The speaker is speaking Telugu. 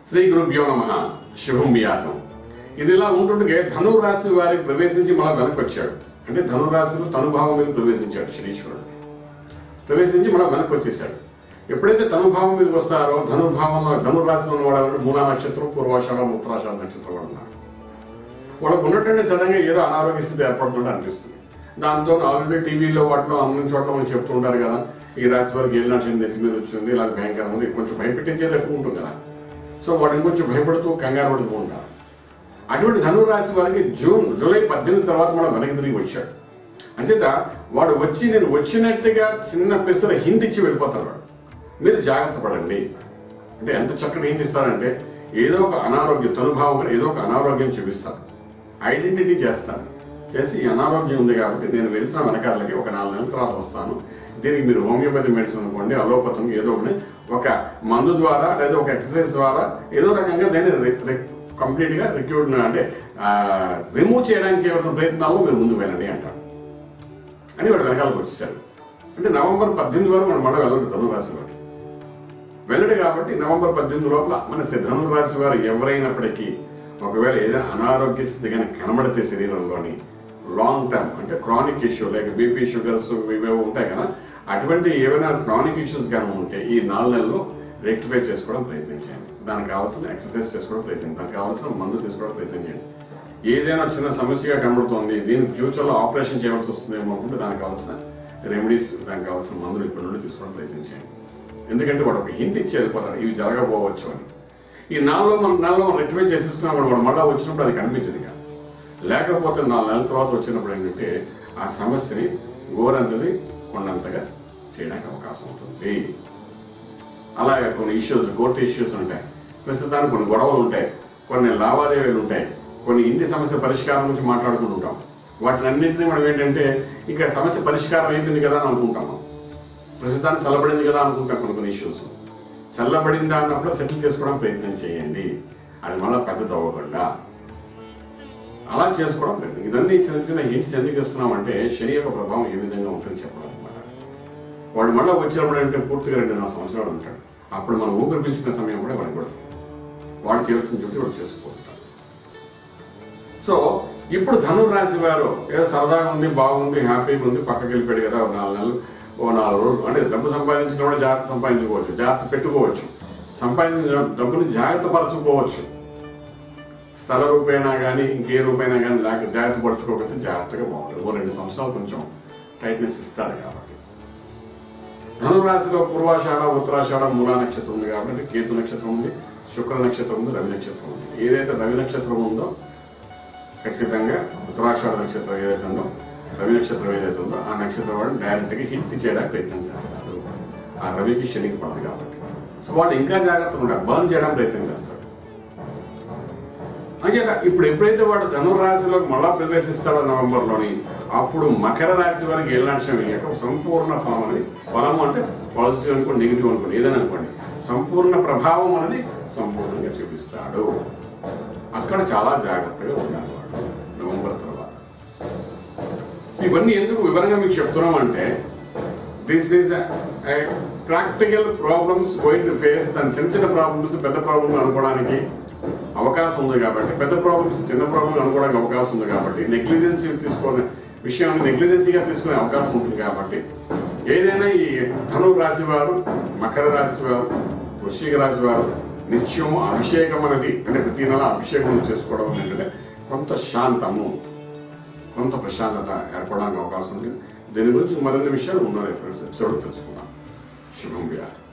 శ్రీ గురుభ్యో నమ శుభం వ్యాతం ఇది ఇలా ఉంటుంటే ధను రాశి వారికి ప్రవేశించి మళ్ళా వెనక్కి వచ్చాడు అంటే ధను రాశిలో తనుభావం మీద ప్రవేశించాడు శనీశ్వరుడు ప్రవేశించి మళ్ళీ వెనక్కి వచ్చేసాడు ఎప్పుడైతే తనుభావం మీదకి వస్తారో ధనుర్భావంలో ధనుర్రాశిలో ఉన్న వాడు మూలా నక్షత్రం పూర్వాషాఢ ఉత్తరాషాఢ నక్షత్రం వాడు ఉన్నారు వాళ్ళకు ఉన్నట్టుండి సడన్ గా ఏదో అనారోగ్య స్థితి ఏర్పడుతుంటే అనిపిస్తుంది దాంతో ఆల్రెడీ టీవీలో వాటిలో అన్ని చోట్ల మనం చెప్తూ ఉంటారు కదా ఈ రాశి వారికి ఏళ్ళ నెత్తి మీద వచ్చింది ఇలా భయంకరం ఉంది కొంచెం భయపెట్టించేది ఎక్కువ ఉంటుంది కదా సో వాడు ఇంకొంచెం భయపడుతూ కంగారు పడుతూ ఉంటారు అటువంటి ధనురాశి వారికి జూన్ జూలై పద్దెనిమిది తర్వాత మనం వెనక్కి తిరిగి వచ్చాడు అంచేత వాడు వచ్చి నేను వచ్చినట్టుగా చిన్న పెసర హింట్ ఇచ్చి వెళ్ళిపోతాడు వాడు మీరు జాగ్రత్త పడండి అంటే ఎంత చక్కటి హింట్ ఇస్తారంటే ఏదో ఒక అనారోగ్యం తనుభావం ఏదో ఒక అనారోగ్యం చూపిస్తాను ఐడెంటిటీ చేస్తాను చేసి ఈ అనారోగ్యం ఉంది కాబట్టి నేను వెళ్తున్న వెనకాలకి ఒక నాలుగు నెలల తర్వాత వస్తాను దీనికి మీరు హోమియోపతి మెడిసిన్ అనుకోండి అలోపతం ఏదో ఒకటి ఒక మందు ద్వారా లేదా ఒక ఎక్సర్సైజ్ ద్వారా ఏదో రకంగా దాన్ని కంప్లీట్ గా రిక్యూడ్ అంటే రిమూవ్ చేయడానికి చేయవలసిన ప్రయత్నాల్లో మీరు ముందుకు వెళ్ళండి అంటారు అని వాడు వెనకాలకు వచ్చేసాడు అంటే నవంబర్ పద్దెనిమిది వరకు మనం మళ్ళీ వెళ్ళదు ధనురాశి వాడు వెళ్ళడు కాబట్టి నవంబర్ పద్దెనిమిది లోపల మన ధనురాశి వారు ఎవరైనప్పటికీ ఒకవేళ ఏదైనా అనారోగ్య స్థితి కానీ కనబడితే శరీరంలోని లాంగ్ టర్మ్ అంటే chronic issue like BP sugars ఇవే ఉంటాయి కదా అటువంటి ఏవైనా క్రానిక్ ఇష్యూస్ కానీ ఉంటే ఈ నాలుగు నెలల్లో రెక్టిఫై చేసుకోవడం ప్రయత్నించండి దానికి కావాల్సిన ఎక్సర్సైజ్ చేసుకోవడం ప్రయత్నం దానికి కావాల్సిన మందు తీసుకోవడం ప్రయత్నం చేయండి ఏదైనా చిన్న సమస్యగా కనబడుతోంది దీని ఫ్యూచర్లో ఆపరేషన్ చేయవలసి వస్తుందేమో అనుకుంటే దానికి కావాల్సిన రెమెడీస్ దానికి కావాల్సిన మందులు ఇప్పటి నుండి తీసుకోవడం ప్రయత్నం చేయండి ఎందుకంటే వాడు ఒక హింట్ ఇచ్చి వెళ్ళిపోతాడు ఇవి జరగబోవచ్చు అని ఈ నాలుగులో మన నెలలో మనం రెక్టిఫై చేసేసుకున్నాం కూడా వాడు మళ్ళీ వచ్చినప్పుడు అది కనిపించదు ఇక లేకపోతే నాలుగు నెలల తర్వాత వచ్చినప్పుడు ఏంటంటే ఆ సమస్యని గోరంతది కొండంతగా చేయడానికి అవకాశం ఉంటుంది అలాగే కొన్ని ఇష్యూస్ కోర్టు ఇష్యూస్ ఉంటాయి ప్రస్తుతానికి కొన్ని గొడవలు ఉంటాయి కొన్ని లావాదేవీలు ఉంటాయి కొన్ని ఇంటి సమస్య పరిష్కారం గురించి మాట్లాడుకుంటూ ఉంటాం వాటిని అన్నింటినీ మనం ఏంటంటే ఇంకా సమస్య పరిష్కారం అయిపోయింది కదా అని అనుకుంటాం మనం. ప్రస్తుతానికి చల్లబడింది కదా అనుకుంటాం కొన్ని కొన్ని ఇష్యూస్ చల్లబడిందా అన్నప్పుడు సెటిల్ చేసుకోవడం ప్రయత్నం చేయండి అది మళ్ళీ పెద్ద తవ్వకుండా అలా చేసుకోవడం ప్రయత్నం ఇదన్నీ చిన్న చిన్న హింట్స్ ఎందుకు ఇస్తున్నామంటే శని యొక్క ప్రభావం ఏ విధంగా ఉంటుందని చెప్పడం అనమాట వాడు మళ్ళీ వచ్చినప్పుడు అంటే పూర్తిగా రెండున్నర సంవత్సరాలు ఉంటాడు అప్పుడు మనం ఊపిరి పీల్చుకునే సమయం కూడా వాడికి కూడా వాడు చేయాల్సిన డ్యూటీ వాడు చేసుకుంటాడు సో ఇప్పుడు ధనుర్ రాశి వారు ఏదో సరదాగా ఉంది బాగుంది హ్యాపీగా ఉంది పక్కకి వెళ్ళిపోయాడు కదా ఒక నాలుగు నెలలు ఓ నాలుగు రోజులు అంటే డబ్బు సంపాదించిన కూడా జాగ్రత్త సంపాదించుకోవచ్చు జాగ్రత్త పెట్టుకోవచ్చు సంపాదించిన డబ్బుని జాగ్రత్త పరచుకోవచ్చు స్థల రూపేణా కానీ ఇంకే రూపైనా కానీ లేక జాగ్రత్త పరచుకోకపోతే జాగ్రత్తగా బాగుంటుంది ఓ రెండు సంవత్సరాలు కొంచెం టైట్నెస్ ఇస్తారు కాబట్టి ధనురాశిలో పూర్వాషాఢ ఉత్తరాషాఢ మూలా నక్షత్రం ఉంది కాబట్టి కేతు నక్షత్రం ఉంది శుక్ర నక్షత్రం ఉంది రవి నక్షత్రం ఉంది ఏదైతే రవి నక్షత్రం ఉందో ఖచ్చితంగా ఉత్తరాషాఢ నక్షత్రం ఏదైతే ఉందో రవి నక్షత్రం ఏదైతే ఉందో ఆ నక్షత్రం వాడు డైరెక్ట్గా హిట్ చేయడానికి ప్రయత్నం చేస్తాడు ఆ రవికి శనికి పడదు కాబట్టి సో వాడు ఇంకా జాగ్రత్తగా ఉంటాడు బర్న్ చేయడానికి ప్రయత్నం చేస్తాడు అంచేత ఇప్పుడు ఎప్పుడైతే వాడు ధనురాశిలోకి మళ్ళా ప్రవేశిస్తాడో నవంబర్లోని అప్పుడు మకర రాశి వారికి ఏళ్ళనాశం అయ్యాక సంపూర్ణ ఫలం అనేది ఫలం అంటే పాజిటివ్ అనుకోండి నెగిటివ్ అనుకోండి ఏదైనా అనుకోండి సంపూర్ణ ప్రభావం అనేది సంపూర్ణంగా చూపిస్తాడు అక్కడ చాలా జాగ్రత్తగా ఉండాలి వాడు నవంబర్ తర్వాత సో ఇవన్నీ ఎందుకు వివరంగా మీకు చెప్తున్నాం అంటే this is practical problems going to face దాని చిన్న చిన్న ప్రాబ్లమ్స్ పెద్ద ప్రాబ్లమ్ అనుకోవడానికి అవకాశం ఉంది కాబట్టి పెద్ద ప్రాబ్లమ్స్ చిన్న ప్రాబ్లమ్ అనుకోవడానికి అవకాశం ఉంది కాబట్టి నెగ్లిజెన్సీ తీసుకునే విషయాన్ని నెగ్లిజెన్సీగా తీసుకునే అవకాశం ఉంటుంది కాబట్టి ఏదైనా ఈ ధను రాశి వారు మకర రాశి వారు వృశ్చిక రాశి వారు నిత్యం అభిషేకం అనేది అంటే ప్రతి నెల అభిషేకం చేసుకోవడం ఏంటంటే కొంత శాంతము కొంత ప్రశాంతత ఏర్పడడానికి అవకాశం ఉంది దీని గురించి మరిన్ని విషయాలు ఉన్న ఎపిసోడ్ తెలుసుకుందాం శుభం వ్యాధి